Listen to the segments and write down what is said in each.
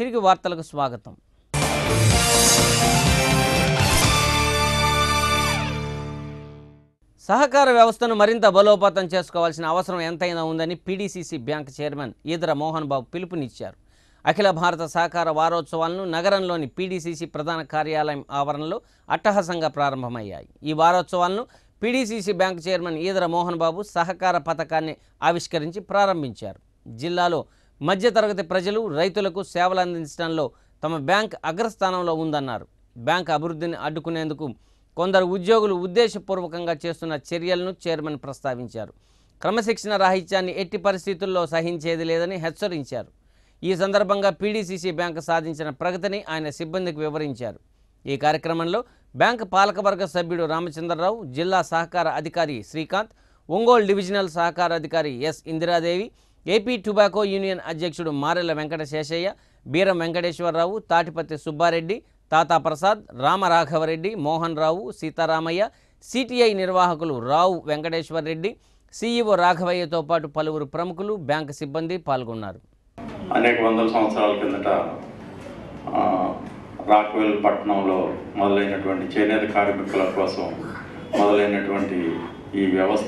తిరిగి వార్తలకు స్వాగతం సహకార వ్యవస్థను మరింత బలోపేతం చేసుకోవాల్సిన అవసరం ఎంతైనా ఉందని PDCC bank chairman Edara Mohan Babu పిలుపునిచ్చారు అఖిల భారత సహకార వారోత్సవాలను నగరంలోని పీడీసీసీ ప్రధాన కార్యాలయం ఆవరణలో అట్టహాసంగా ప్రారంభమయ్యాయి ఈ వారోత్సవాలను PDCC bank chairman Edara Mohan Babu సహకార పథకాన్ని ఆవిష్కరించి ప్రారంభించారు జిల్లాలో మధ్యతరగతి ప్రజలు రైతులకు సేవలు అందించడంలో తమ బ్యాంక్ అగ్రస్థానంలో ఉందన్నారు బ్యాంక్ అభివృద్ధిని అడ్డుకునేందుకు కొందరు ఉద్యోగులు ఉద్దేశపూర్వకంగా చేస్తున్న చర్యలను చైర్మన్ ప్రస్తావించారు క్రమశిక్షణ రాహిత్యాన్ని ఎట్టి పరిస్థితుల్లో సహించేది లేదని హెచ్చరించారు ఈ సందర్భంగా పీడీసీసీ బ్యాంకు సాధించిన ప్రగతిని ఆయన సిబ్బందికి వివరించారు ఈ కార్యక్రమంలో బ్యాంక్ పాలకవర్గ సభ్యుడు రామచంద్రరావు జిల్లా సహకార అధికారి శ్రీకాంత్ ఒంగోలు డివిజనల్ సహకార అధికారి ఎస్ ఇందిరాదేవి ఏపీ టొబాకో యూనియన్ అధ్యక్షుడు మారెల వెంకట శేషయ్య బీరం వెంకటేశ్వరరావు తాటిపత్తి సుబ్బారెడ్డి తాతా ప్రసాద్ రామరాఘవరెడ్డి మోహన్ రావు సీతారామయ్య సిటిఐ నిర్వాహకులు రావు వెంకటేశ్వరరెడ్డి సీఈఓ రాఘవయ్యతో పాటు పలువురు ప్రముఖులు బ్యాంకు సిబ్బంది పాల్గొన్నారు అనేక వందల సంవత్సరాల కిందట ఆ, రాక్వెల్ పట్టణంలో మొదలైనటువంటి చేనేత కార్మికుల కోసం మొదలైనటువంటి ఈ వ్యవస్థ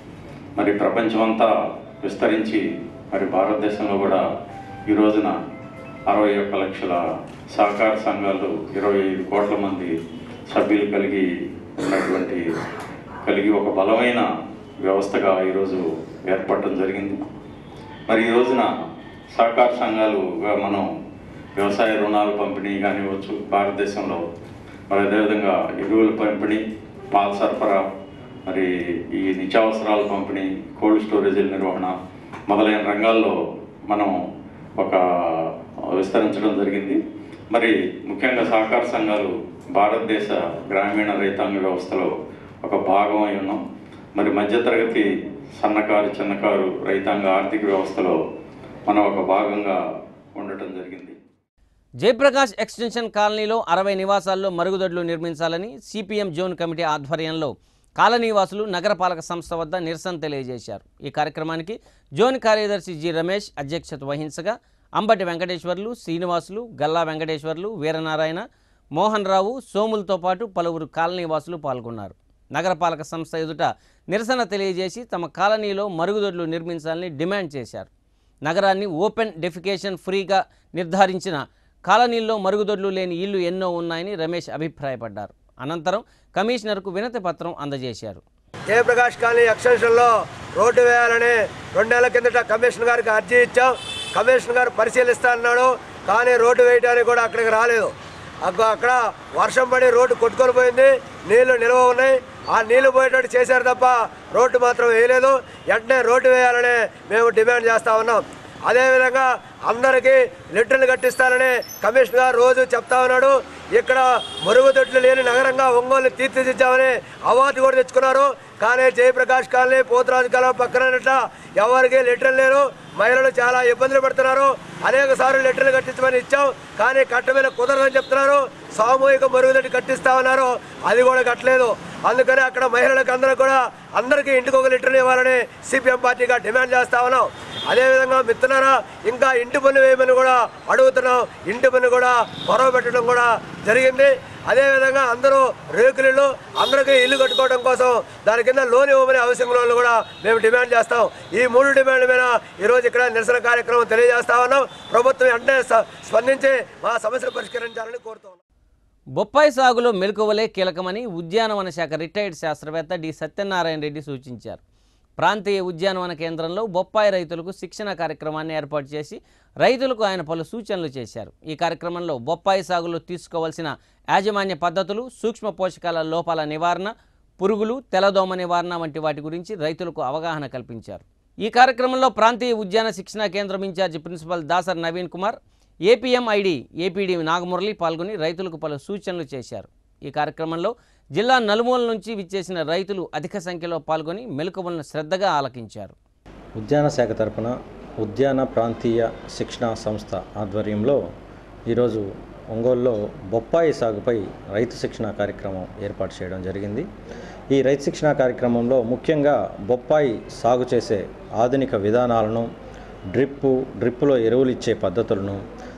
మరి ప్రపంచమంతా విస్తరించి మరి భారతదేశంలో కూడా ఈ రోజున అరవై ఒక్క లక్షల సహకార సంఘాలు ఇరవై ఐదు కోట్ల మంది సభ్యులు కలిగి ఉన్నటువంటి కలిగి ఒక బలమైన వ్యవస్థగా ఈరోజు ఏర్పడటం జరిగింది మరి ఈ రోజున సహకార సంఘాలుగా మనం వ్యవసాయ రుణాల పంపిణీ కానివ్వచ్చు భారతదేశంలో మరి అదేవిధంగా ఎరువుల పంపిణీ పాల సరఫరా మరి ఈ నిత్యావసరాల పంపిణీ కోల్డ్ స్టోరేజీల నిర్వహణ మొదలైన రంగాల్లో మనం ఒక విస్తరించడం జరిగింది మరి ముఖ్యంగా సహకార సంఘాలు భారతదేశ గ్రామీణ రైతాంగ వ్యవస్థలో ఒక భాగం అయి ఉన్నాం మరి మధ్యతరగతి సన్నకారు చిన్నకారు రైతాంగ ఆర్థిక వ్యవస్థలో మనం ఒక భాగంగా ఉండటం జరిగింది జయప్రకాష్ ఎక్స్టెన్షన్ కాలనీలో అరవై నివాసాల్లో మరుగుదొడ్లు నిర్మించాలని సిపిఎం జోన్ కమిటీ ఆధ్వర్యంలో కాలనీవాసులు నగరపాలక సంస్థ వద్ద నిరసన తెలియజేశారు ఈ కార్యక్రమానికి జోన్ కార్యదర్శి జి రమేష్ అధ్యక్షత వహించగా అంబటి వెంకటేశ్వర్లు శ్రీనివాసులు గల్లా వెంకటేశ్వర్లు వీరనారాయణ మోహన్ రావు సోములతో పాటు పలువురు కాలనీవాసులు పాల్గొన్నారు నగరపాలక సంస్థ ఎదుట నిరసన తెలియజేసి తమ కాలనీలో మరుగుదొడ్లు నిర్మించాలని డిమాండ్ చేశారు నగరాన్ని ఓపెన్ డెఫికేషన్ ఫ్రీగా నిర్ధారించిన కాలనీల్లో మరుగుదొడ్లు లేని ఇళ్లు ఎన్నో ఉన్నాయని రమేష్ అభిప్రాయపడ్డారు అనంతరం కమిషనర్కు వినతి పత్రం అందజేశారు జయప్రకాష్ కాలనీ ఎక్స్టెన్షన్లో రోడ్డు వేయాలని రెండు నెలల కిందట కమిషనర్ గారికి అర్జీ ఇచ్చాం కమిషనర్ గారు పరిశీలిస్తా అన్నాడు కానీ రోడ్డు వేయడానికి కూడా అక్కడికి రాలేదు అగ్గ- అక్కడ వర్షం పడి రోడ్డు కొట్టుకొని పోయింది నీళ్లు నిల్వ ఉన్నాయి ఆ నీళ్లు పోయేటట్టు చేశారు తప్ప రోడ్డు మాత్రం వేయలేదు వెంటనే రోడ్డు వేయాలని మేము డిమాండ్ చేస్తా ఉన్నాం అదేవిధంగా అందరికీ లిటర్లు కట్టిస్తానని కమిషనర్ గారు రోజు చెప్తా ఉన్నాడు ఇక్కడ మరుగుదొడ్లు లేని నగరంగా ఒంగోలు తీర్చిదిద్దామని అవార్డు కూడా తెచ్చుకున్నారు కానీ జయప్రకాష్ కాలనీ పోతురాజు కాలం పక్కన ఎవరికి లిటర్లు లేరు మహిళలు చాలా ఇబ్బందులు పడుతున్నారు అనేక సార్లు లెటర్లు కట్టించమని ఇచ్చాం కానీ కట్టమైన కుదరదని చెప్తున్నారు సామూహిక మరుగుదొడ్డి కట్టిస్తామన్నారు అది కూడా కట్టలేదు అందుకని అక్కడ మహిళలకు అందరూ కూడా అందరికీ ఇంటికి ఒక లీటర్ ఇవ్వాలని సిపిఎం పార్టీగా డిమాండ్ చేస్తా ఉన్నాం అదేవిధంగా మిత్రులారా ఇంకా ఇంటి పన్ను వేయమని కూడా అడుగుతున్నాం ఇంటి పన్ను కూడా పొరవ పెట్టడం కూడా జరిగింది అదేవిధంగా అందరూ రేకులు అందరికీ ఇల్లు కట్టుకోవడం కోసం దాని కింద లోన్ ఇవ్వమని అవసరం లోన్లు కూడా మేము డిమాండ్ చేస్తాం ఈ మూడు డిమాండ్ల మీద ఈరోజు ఇక్కడ నిరసన కార్యక్రమం తెలియజేస్తా ఉన్నాం ప్రభుత్వం వెంటనే స- స్పందించి మా సమస్యలు పరిష్కరించాలని కోరుతున్నాం బొప్పాయి సాగులో మెలకువలే కీలకమని ఉద్యానవన శాఖ రిటైర్డ్ శాస్త్రవేత్త డి సత్యనారాయణ రెడ్డి సూచించారు ప్రాంతీయ ఉద్యానవన కేంద్రంలో బొప్పాయి రైతులకు శిక్షణ కార్యక్రమాన్ని ఏర్పాటు చేసి రైతులకు ఆయన పలు సూచనలు చేశారు ఈ కార్యక్రమంలో బొప్పాయి సాగులో తీసుకోవాల్సిన యాజమాన్య పద్ధతులు సూక్ష్మ పోషకాల లోపాల నివారణ పురుగులు తెల్లదోమ నివారణ వంటి వాటి గురించి రైతులకు అవగాహన కల్పించారు ఈ కార్యక్రమంలో ప్రాంతీయ ఉద్యాన శిక్షణా కేంద్రం incharge principal Dasar Naveen Kumar APMID APD Nagamurali పాల్గొని రైతులకు పలు సూచనలు చేశారు ఈ కార్యక్రమంలో జిల్లా నలుమూల నుంచి విచ్చేసిన రైతులు అధిక సంఖ్యలో పాల్గొని మెలకువలను శ్రద్ధగా ఆలకించారు ఉద్యాన శాఖ తరపున ఉద్యాన ప్రాంతీయ శిక్షణా సంస్థ ఆధ్వర్యంలో ఈరోజు ఒంగోలులో బొప్పాయి సాగుపై రైతు శిక్షణ కార్యక్రమం ఏర్పాటు చేయడం జరిగింది ఈ రైతు శిక్షణ కార్యక్రమంలో ముఖ్యంగా బొప్పాయి సాగు చేసే ఆధునిక విధానాలను డ్రిప్పు డ్రిప్పులో ఎరువులు ఇచ్చే పద్ధతులను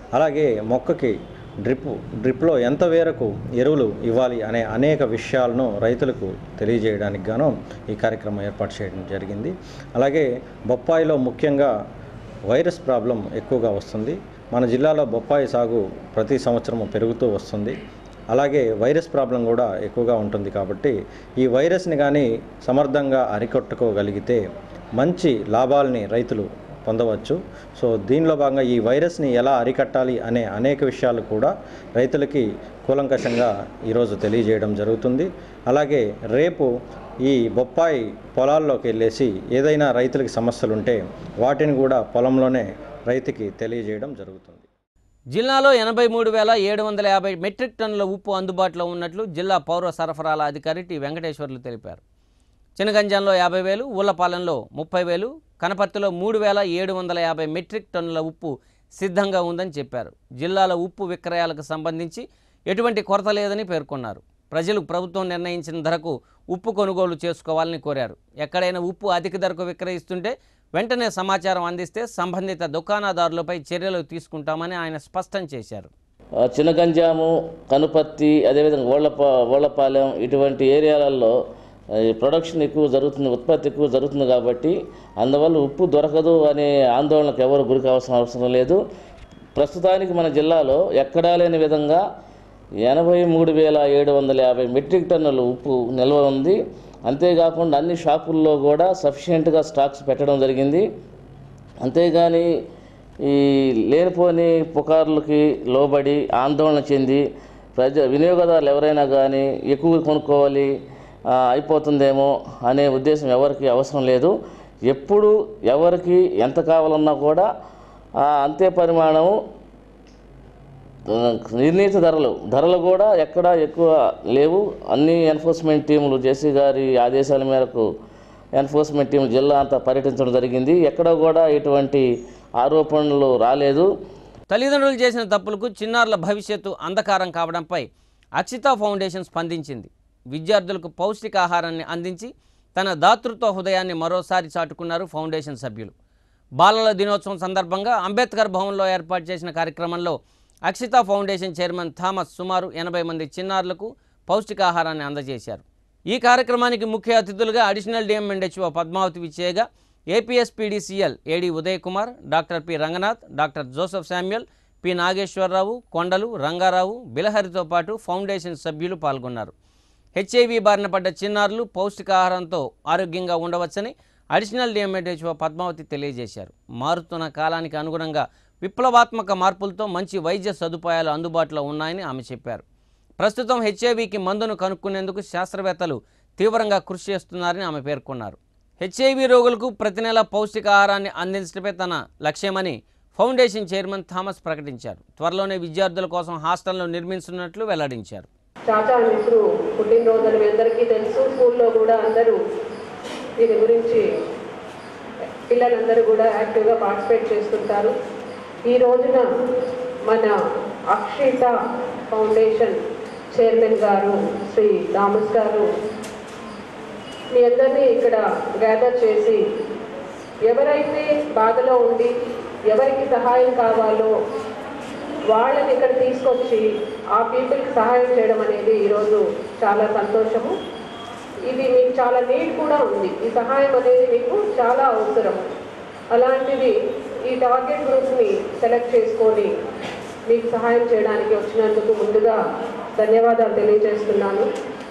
అలాగే మొక్కకి డ్రిప్ డ్రిప్లో ఎంత మేరకు ఎరువులు ఇవ్వాలి అనే అనేక విషయాలను రైతులకు తెలియజేయడానికి గాను ఈ కార్యక్రమం ఏర్పాటు చేయడం జరిగింది అలాగే బొప్పాయిలో ముఖ్యంగా వైరస్ ప్రాబ్లం ఎక్కువగా వస్తుంది మన జిల్లాలో బొప్పాయి సాగు ప్రతి సంవత్సరం పెరుగుతూ వస్తుంది అలాగే వైరస్ ప్రాబ్లం కూడా ఎక్కువగా ఉంటుంది కాబట్టి ఈ వైరస్ని కానీ సమర్థంగా అరికట్టుకోగలిగితే మంచి లాభాలని రైతులు పొందవచ్చు సో దీనిలో భాగంగా ఈ వైరస్ని ఎలా అరికట్టాలి అనే అనేక విషయాలు కూడా రైతులకి కూలంకషంగా ఈరోజు తెలియజేయడం జరుగుతుంది అలాగే రేపు ఈ బొప్పాయి పొలాల్లోకి వెళ్ళేసి ఏదైనా రైతులకి సమస్యలు ఉంటే వాటిని కూడా పొలంలోనే రైతుకి తెలియజేయడం జరుగుతుంది జిల్లాలో ఎనభై మూడు వేల ఏడు వందల యాభై మెట్రిక్ టన్నుల ఉప్పు అందుబాటులో ఉన్నట్లు జిల్లా పౌర సరఫరాల అధికారి టి వెంకటేశ్వర్లు తెలిపారు చినగంజంలో యాభై వేలు ఊళ్ళపాలెంలో ముప్పై వేలు కనపర్తిలో మూడు వేల ఏడు వందల యాభై మెట్రిక్ టన్నుల ఉప్పు సిద్ధంగా ఉందని చెప్పారు జిల్లాలో ఉప్పు విక్రయాలకు సంబంధించి ఎటువంటి కొరత లేదని పేర్కొన్నారు ప్రజలు ప్రభుత్వం నిర్ణయించిన ధరకు ఉప్పు కొనుగోలు చేసుకోవాలని కోరారు ఎక్కడైనా ఉప్పు అధిక ధరకు విక్రయిస్తుంటే వెంటనే సమాచారం అందిస్తే సంబంధిత దుకాణదారులపై చర్యలు తీసుకుంటామని ఆయన స్పష్టం చేశారు ఆ, చినగంజాము కనుపత్తి అదేవిధంగా ఓళ్ళప ఓళ్ళపాలెం ఇటువంటి ఏరియాలలో ఆ, ఈ ప్రొడక్షన్ ఎక్కువ జరుగుతుంది ఉత్పత్తి ఎక్కువ జరుగుతుంది కాబట్టి అందువల్ల ఉప్పు దొరకదు అనే ఆందోళనకు ఎవరు గురి కావాల్సిన అవసరం లేదు ప్రస్తుతానికి మన జిల్లాలో ఎక్కడా లేని విధంగా ఎనభై మూడు వేల ఏడు వందల యాభై మెట్రిక్ టన్నుల ఉప్పు నిల్వ ఉంది అంతేకాకుండా అన్ని షాపుల్లో కూడా సఫిషియెంట్గా స్టాక్స్ పెట్టడం జరిగింది అంతేగాని ఈ లేనిపోని పుకార్లకి లోబడి ఆందోళన చెంది ప్రజ వినియోగదారులు ఎవరైనా కానీ ఎక్కువ కొనుక్కోవాలి ఆ, అయిపోతుందేమో అనే ఉద్దేశం ఎవరికి అవసరం లేదు ఎప్పుడు ఎవరికి ఎంత కావాలన్నా కూడా ఆ, అంతే పరిమాణం ఆ, నిర్ణీత ధరలు ధరలు కూడా ఎక్కడా ఎక్కువ లేవు అన్ని ఎన్ఫోర్స్మెంట్ టీములు జేసీ గారి ఆదేశాల మేరకు ఎన్ఫోర్స్మెంట్ టీం జిల్లా అంతా పర్యటించడం జరిగింది ఎక్కడ కూడా ఎటువంటి ఆరోపణలు రాలేదు తల్లిదండ్రులు చేసిన తప్పులకు చిన్నారుల భవిష్యత్తు అంధకారం కావడంపై అక్షిత ఫౌండేషన్ స్పందించింది విద్యార్థులకు పౌష్టికాహారాన్ని అందించి తన దాతృత్వ హృదయాన్ని మరోసారి చాటుకున్నారు ఫౌండేషన్ సభ్యులు బాలల దినోత్సవం సందర్భంగా అంబేద్కర్ భవన్లో ఏర్పాటు చేసిన కార్యక్రమంలో అక్షిత ఫౌండేషన్ చైర్మన్ థామస్ సుమారు ఎనభై మంది చిన్నారులకు పౌష్టికాహారాన్ని అందజేశారు ఈ కార్యక్రమానికి ముఖ్య అతిథులుగా అడిషనల్ డిఎంఎండ్హెచ్ఓ పద్మావతి విచ్చేయగా APSPDCL AD Uday Kumar doctor P Ranganath doctor Joseph Samuel P Nageswara Rao Kondalu Ranga Rao బిలహరితో పాటు ఫౌండేషన్ సభ్యులు పాల్గొన్నారు హెచ్ఐవి బారిన పడ్డ చిన్నారులు పౌష్టికాహారంతో ఆరోగ్యంగా ఉండవచ్చని అడిషనల్ డిఎంఎడ్హెచ్ఓ పద్మావతి తెలియజేశారు మారుతున్న కాలానికి అనుగుణంగా విప్లవాత్మక మార్పులతో మంచి వైద్య సదుపాయాలు అందుబాటులో ఉన్నాయని ఆమె చెప్పారు ప్రస్తుతం హెచ్ఐవికి మందును కనుక్కునేందుకు శాస్త్రవేత్తలు తీవ్రంగా కృషి చేస్తున్నారని ఆమె పేర్కొన్నారు హెచ్ఐవి రోగులకు ప్రతి నెల పౌష్టికాహారాన్ని అందించడమే తన లక్ష్యమని ఫౌండేషన్ చైర్మన్ థామస్ ప్రకటించారు త్వరలోనే విద్యార్థుల కోసం హాస్టల్ను నిర్మించనున్నట్లు వెల్లడించారు చాచా మిశ్రు పుట్టినరోజులు మీ అందరికీ తెలుసు స్కూల్లో కూడా అందరూ దీని గురించి పిల్లలందరూ కూడా యాక్టివ్గా పార్టిసిపేట్ చేస్తుంటారు ఈ రోజున మన అక్షిత ఫౌండేషన్ చైర్మన్ గారు శ్రీ థామస్ గారు మీ అందరినీ ఇక్కడ గ్యాదర్ చేసి ఎవరైతే బాధలో ఉండి ఎవరికి సహాయం కావాలో వాళ్ళని ఇక్కడ తీసుకొచ్చి ఆ పీపుల్కి సహాయం చేయడం అనేది ఈరోజు చాలా సంతోషము ఇది మీకు చాలా నీడ్ కూడా ఉంది ఈ సహాయం అనేది మీకు చాలా అవసరం అలాంటిది ఈ టార్గెట్ గ్రూప్ని సెలెక్ట్ చేసుకొని మీకు సహాయం చేయడానికి వచ్చినందుకు ముందుగా ధన్యవాదాలు తెలియజేస్తున్నాను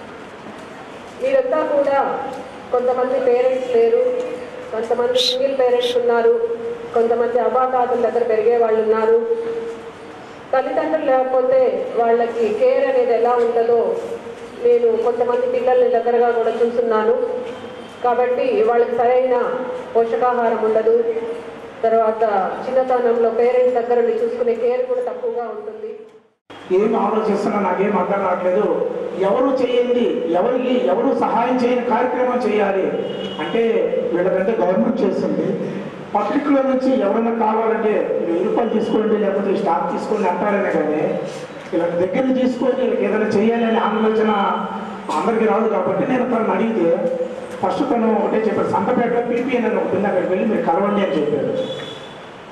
మీరంతా కూడా కొంతమంది పేరెంట్స్ లేరు కొంతమంది సింగిల్ పేరెంట్స్ ఉన్నారు కొంతమంది అబాతాతల దగ్గర పెరిగే వాళ్ళు ఉన్నారు తల్లిదండ్రులు లేకపోతే వాళ్ళకి కేర్ అనేది ఎలా ఉంటుందో నేను కొంతమంది పిల్లల్ని దగ్గరగా కూడా చూస్తున్నాను కాబట్టి వాళ్ళకి సరైన పోషకాహారం ఉండదు తర్వాత చిన్నతనంలో పేరెంట్స్ దగ్గర ఉండి చూసుకునే కేర్ కూడా తక్కువగా ఉంటుంది ఏం ఆలోచిస్తున్నా నాకేం అర్థం కావట్లేదు ఎవరు చేయండి ఎవరికి ఎవరు సహాయం చేయని కార్యక్రమం చేయాలి అంటే వీళ్ళకంటే గవర్నమెంట్ చేస్తుంది పబ్లిక్లో నుంచి ఎవరైనా కావాలంటే వెయ్యి రూపాయలు తీసుకోండి లేకపోతే స్టాక్ తీసుకోండి అంటారనే కానీ ఇలా దగ్గర తీసుకొని వీళ్ళకి ఏదైనా చేయాలనే ఆలోచన అందరికీ రాదు కాబట్టి నేను తనను అడిగితే ఫస్ట్ తను ఒకటే చెప్పాడు సంతపేటలో పీపీఎన్ అని ఒకటి ఉంది అక్కడికి వెళ్ళి మీరు కలవండి అని చెప్పారు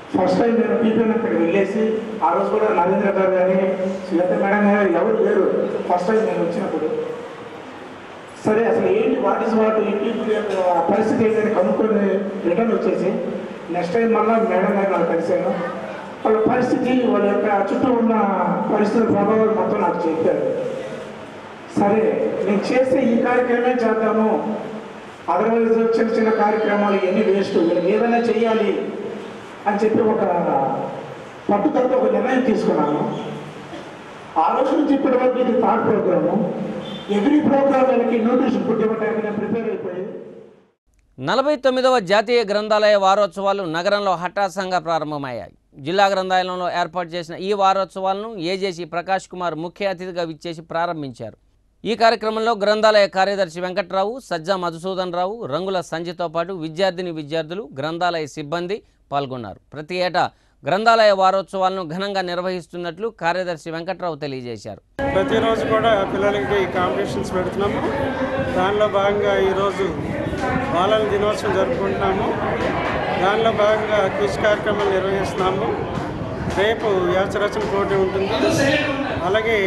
ఫస్ట్ టైం నేను పీపీఎన్ అక్కడికి వెళ్ళేసి ఆ రోజు కూడా నరేంద్ర గారు కానీ శ్వేత మేడం గారు ఎవరు లేరు ఫస్ట్ టైం నేను వచ్చినప్పుడు సరే అసలు ఏంటి వాట్ ఇస్ వాట్ ఏంటి ఆ పరిస్థితి ఏంటని కనుక్కొని రిటర్న్ వచ్చేసి నెక్స్ట్ టైం మళ్ళీ మేడం గారు నాకు కలిశాను వాళ్ళ పరిస్థితి వాళ్ళ యొక్క చుట్టూ ఉన్న పరిస్థితుల ప్రభావాలు మొత్తం నాకు చెప్పారు సరే నేను చేసే ఈ కార్యక్రమే చేద్దాము అదర్వైజ్ చిన్న చిన్న కార్యక్రమాలు ఇవన్నీ వేస్ట్ వీళ్ళకి ఏదైనా చెయ్యాలి అని చెప్పి ఒక పట్టుదలతో ఒక నిర్ణయం తీసుకున్నాను ఆ రోజు నుంచి ఇప్పటి వరకు ఇది థర్డ్ ప్రోగ్రాము ఎవ్రీ ప్రోగ్రామ్ వీళ్ళకి న్యూట్రిషన్ ఫుడ్ ఇవ్వడానికి నేను ప్రిపేర్ అయిపోయి నలభై తొమ్మిదవ జాతీయ గ్రంథాలయ వారోత్సవాలు నగరంలో హఠాత్సంగా ప్రారంభమయ్యాయి జిల్లా గ్రంథాలయంలో ఏర్పాటు చేసిన ఈ వారోత్సవాలను ఏజేసీ ప్రకాష్ కుమార్ ముఖ్య అతిథిగా విచ్చేసి ప్రారంభించారు ఈ కార్యక్రమంలో గ్రంథాలయ కార్యదర్శి వెంకట్రావు సజ్జా మధుసూదన్ రావు రంగుల సంజయ్తో పాటు విద్యార్థిని విద్యార్థులు గ్రంథాలయ సిబ్బంది పాల్గొన్నారు ప్రతి ఏటా గ్రంథాలయ వారోత్సవాలను ఘనంగా నిర్వహిస్తున్నట్లు కార్యదర్శి వెంకట్రావు తెలియజేశారు ప్రతిరోజు కూడా పిల్లలకి కాంపిటీషన్స్ పెడుతున్నాము దానిలో భాగంగా ఈరోజు బాలల దినోత్సవం జరుపుకుంటున్నాము దానిలో భాగంగా క్విజ్ కార్యక్రమాలు నిర్వహిస్తున్నాము రేపు వ్యాసరచన పోటీ ఉంటుంది అలాగే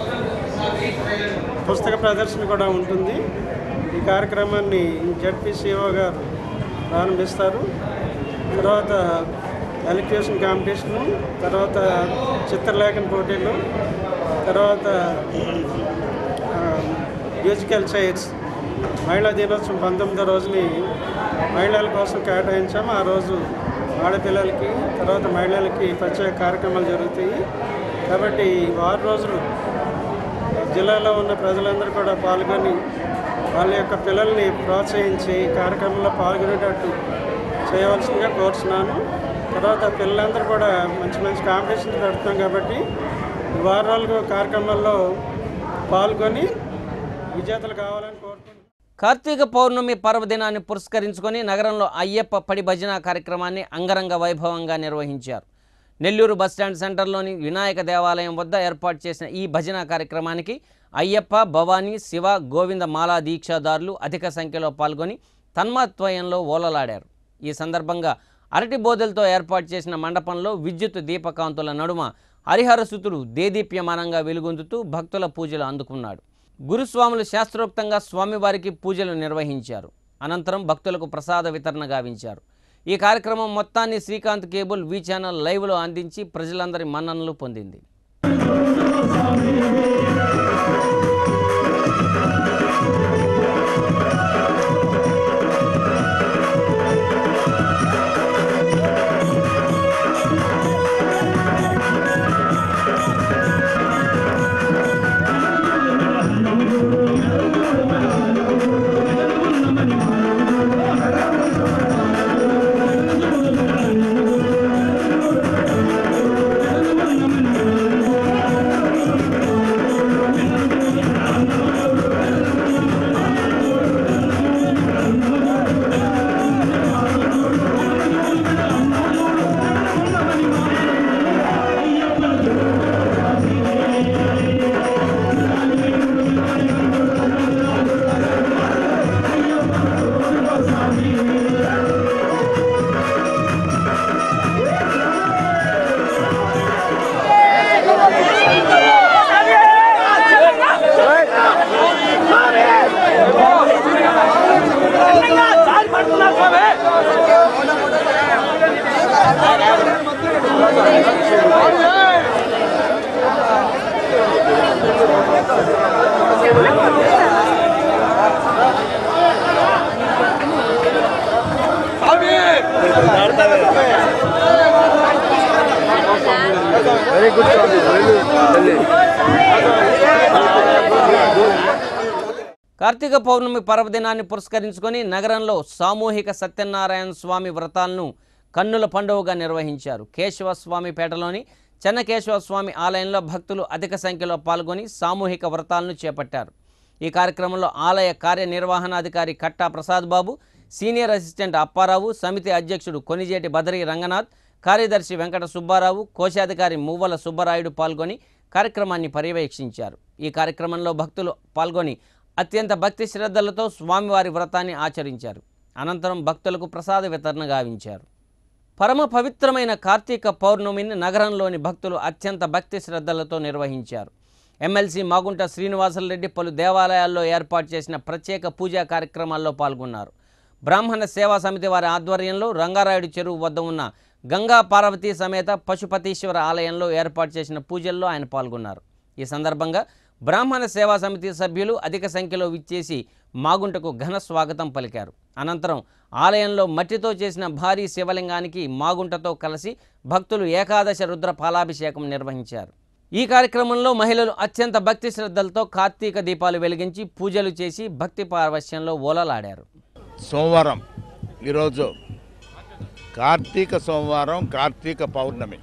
పుస్తక ప్రదర్శన కూడా ఉంటుంది ఈ కార్యక్రమాన్ని జడ్పీసీఓ గారు ప్రారంభిస్తారు తర్వాత ఎలక్ట్యూషన్ కాంపిటీషను తర్వాత చిత్రలేఖన పోటీలు తర్వాత ఆ, మ్యూజికల్ చైర్స్ మహిళా దినోత్సవం పంతొమ్మిదో రోజుని మహిళల కోసం కేటాయించాము ఆ రోజు ఆడపిల్లలకి తర్వాత మహిళలకి ప్రత్యేక కార్యక్రమాలు జరుగుతాయి కాబట్టి ఈ వారం రోజులు జిల్లాలో ఉన్న ప్రజలందరూ కూడా పాల్గొని వాళ్ళ యొక్క పిల్లల్ని ప్రోత్సహించి ఈ కార్యక్రమంలో పాల్గొనేటట్టు చేయవలసిందిగా కోరుతున్నాను తర్వాత పిల్లలందరూ కూడా మంచి మంచి కాంపిటీషన్స్ పెడుతున్నాం కాబట్టి ఈ వారం రోజులు కార్యక్రమాల్లో పాల్గొని విజేతలు కావాలని కోరుకుంటున్నాను కార్తీక పౌర్ణమి పర్వదినాన్ని పురస్కరించుకొని నగరంలో అయ్యప్ప పడి భజన కార్యక్రమాన్ని అంగరంగ వైభవంగా నిర్వహించారు నెల్లూరు బస్టాండ్ సెంటర్లోని వినాయక దేవాలయం వద్ద ఏర్పాటు చేసిన ఈ భజన కార్యక్రమానికి అయ్యప్ప భవానీ శివ గోవింద మాలా దీక్షాదారులు అధిక సంఖ్యలో పాల్గొని తన్మత్వయంలో ఓలలాడారు ఈ సందర్భంగా అరటి బోదెలతో ఏర్పాటు చేసిన మండపంలో విద్యుత్ దీపకాంతుల నడుమ హరిహరసుతుడు దేదీప్యమానంగా వెలుగొందుతూ భక్తుల పూజలు అందుకున్నాడు గురుస్వాములు శాస్త్రోక్తంగా స్వామివారికి పూజలు నిర్వహించారు అనంతరం భక్తులకు ప్రసాద వితరణ గావించారు ఈ కార్యక్రమం మొత్తాన్ని శ్రీకాంత్ కేబుల్ వి ఛానల్ లైవ్లో అందించి ప్రజలందరి మన్ననలు పొందింది కార్తీక పౌర్ణమి పర్వదినాన్ని పురస్కరించుకొని నగరంలో సామూహిక సత్యనారాయణ స్వామి వ్రతాలను కన్నుల పండుగగా నిర్వహించారు కేశవ స్వామి పేటలోని చెన్నకేశవ స్వామి ఆలయంలో భక్తులు అధిక సంఖ్యలో పాల్గొని సామూహిక వ్రతాలను చేపట్టారు ఈ కార్యక్రమంలో ఆలయ కార్యనిర్వహణాధికారి కట్టా ప్రసాద్ బాబు సీనియర్ అసిస్టెంట్ అప్పారావు సమితి అధ్యక్షుడు కొనిజేటి బదరి రంగనాథ్ కార్యదర్శి వెంకట సుబ్బారావు కోశాధికారి మువ్వల సుబ్బరాయుడు పాల్గొని కార్యక్రమాన్ని పర్యవేక్షించారు ఈ కార్యక్రమంలో భక్తులు పాల్గొని అత్యంత భక్తి శ్రద్ధలతో స్వామివారి వ్రతాన్ని ఆచరించారు అనంతరం భక్తులకు ప్రసాద వితరణ గావించారు పరమ పవిత్రమైన కార్తీక పౌర్ణమిని నగరంలోని భక్తులు అత్యంత భక్తి శ్రద్ధలతో నిర్వహించారు ఎమ్మెల్సీ మాగుంట శ్రీనివాసరెడ్డి పలు దేవాలయాల్లో ఏర్పాటు చేసిన ప్రత్యేక పూజా కార్యక్రమాల్లో పాల్గొన్నారు బ్రాహ్మణ సేవా సమితి వారి ఆధ్వర్యంలో రంగారాయుడు చెరువు వద్ద ఉన్న గంగా పార్వతీ సమేత పశుపతీశ్వర ఆలయంలో ఏర్పాటు చేసిన పూజల్లో ఆయన పాల్గొన్నారు ఈ సందర్భంగా బ్రాహ్మణ సేవా సమితి సభ్యులు అధిక సంఖ్యలో విచ్చేసి మాగుంటకు ఘన స్వాగతం పలికారు అనంతరం ఆలయంలో మట్టితో చేసిన భారీ శివలింగానికి మాగుంటతో కలిసి భక్తులు ఏకాదశ రుద్ర పాలాభిషేకం నిర్వహించారు ఈ కార్యక్రమంలో మహిళలు అత్యంత భక్తి శ్రద్ధలతో కార్తీక దీపాలు వెలిగించి పూజలు చేసి భక్తి పారవశ్యంలో ఓలలాడారు సోమవారం ఈరోజు కార్తీక సోమవారం కార్తీక పౌర్ణమి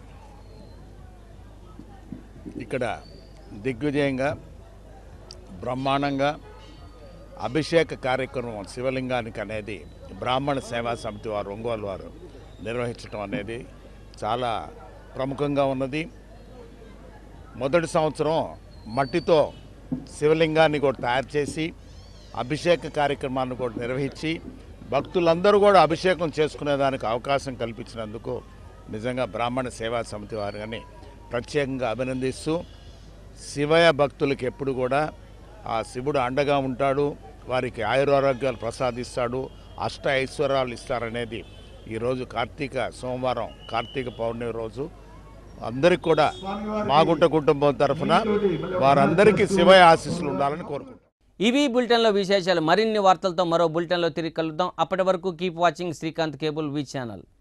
ఇక్కడ దిగ్విజయంగా బ్రహ్మాండంగా అభిషేక కార్యక్రమం శివలింగానికి అనేది బ్రాహ్మణ సేవా సమితి వారు ఒంగోలు వారు నిర్వహించడం అనేది చాలా ప్రముఖంగా ఉన్నది మొదటి సంవత్సరం మట్టితో శివలింగాన్ని కూడా తయారు చేసి అభిషేక కార్యక్రమాన్ని కూడా నిర్వహించి భక్తులందరూ కూడా అభిషేకం చేసుకునేదానికి అవకాశం కల్పించినందుకు నిజంగా బ్రాహ్మణ సేవా సమితి వారిని ప్రత్యేకంగా అభినందిస్తూ శివయ భక్తులకు ఎప్పుడు కూడా ఆ శివుడు అండగా ఉంటాడు వారికి ఆయురారోగ్యాలు ప్రసాదిస్తాడు అష్ట ఐశ్వర్యాలు ఇస్తారనేది ఈరోజు కార్తీక సోమవారం కార్తీక పౌర్ణమి రోజు అందరికి కూడా మాగుంట కుటుంబం తరఫున వారందరికీ శివయ ఆశీస్సులు ఉండాలని కోరుకుంటున్నాను ఇవి బులెటిన్లో విశేషాలు మరిన్ని వార్తలతో మరో బులెటిన్లో తిరిగి కలుద్దాం అప్పటి వరకు keep watching Srikanth cable V channel